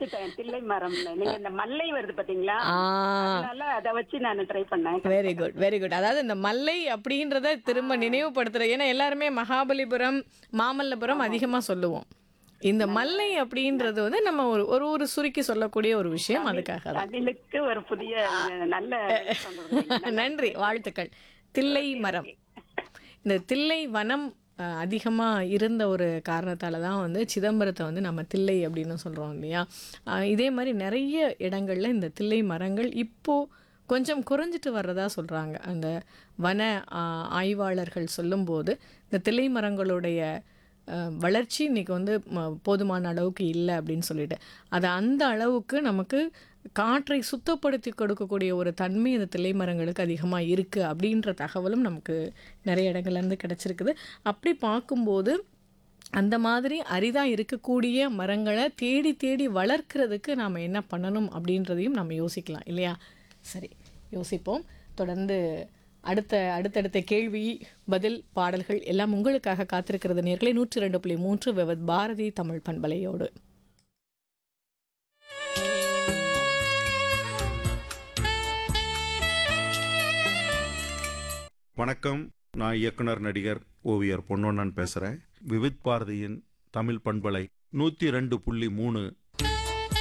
நினைச்சிட்டேன் தில்லை மரம் நீங்க இந்த மல்லை வருது பாத்தீங்களா ஆ அதனால அத வச்சு நான் ட்ரை பண்ணேன் வெரி குட் வெரி குட் அதாவது இந்த மல்லை அப்படின்றத திரும்ப நினைவுபடுத்துற ஏன்னா எல்லாருமே மகாபலிபுரம் மாமல்லபுரம் அதிகமா சொல்லுவோம் இந்த மல்லை அப்படின்றது வந்து நம்ம ஒரு ஒரு ஒரு சுருக்கி சொல்லக்கூடிய ஒரு விஷயம் அதுக்காக தான் தமிழுக்கு ஒரு புதிய அஹ், நல்ல விளக்கம் கொடுக்குறீங்க. நன்றி வாழ்த்துக்கள் தில்லை மரம் இந்த தில்லை வனம் அஹ், அதிகமா இருந்த ஒரு காரணத்தால தான் வந்து சிதம்பரத்தை வந்து நம்ம தில்லை அப்படின்னு சொல்றோம் இல்லையா அஹ், இதே மாதிரி நிறைய இடங்கள்ல இந்த தில்லை மரங்கள் இப்போ கொஞ்சம் குறைஞ்சிட்டு வர்றதா சொல்றாங்க அந்த வன அஹ், ஆய்வாளர்கள் சொல்லும்போது இந்த தில்லை மரங்களுடைய அஹ், வளர்ச்சி இன்னைக்கு வந்து ம- போதுமான அளவுக்கு இல்லை அப்படின்னு சொல்லிட்டு அது அந்த அளவுக்கு நமக்கு காற்றை சுத்தப்படுத்தி கொடுக்கக்கூடிய ஒரு தன்மை இந்த தில்லை மரங்களுக்கு அதிகமாக இருக்குது அப்படின்ற தகவலும் நமக்கு நிறைய இடங்கள்லேருந்து கிடச்சிருக்குது அப்படி பார்க்கும்போது அந்த மாதிரி அரிதாக இருக்கக்கூடிய மரங்களை தேடி தேடி வளர்க்கறதுக்கு நாம் என்ன பண்ணணும் அப்படின்றதையும் நம்ம யோசிக்கலாம் இல்லையா சரி யோசிப்போம் தொடர்ந்து அடுத்த அடுத்தடுத்த கேள்வி பதில் பாடல்கள் எல்லாம் உங்களுக்காக காத்திருக்கிறது நேர்களை நூற்றி ரெண்டு புள்ளி மூன்று விவத் பாரதி தமிழ் பண்பலையோடு வணக்கம் நான் இயக்குனர் நடிகர் ஓவியர் பொன்னொன்னன் பேசுகிறேன் விவித் பாரதியின் தமிழ் பண்பலை நூற்றி ரெண்டு புள்ளி மூணு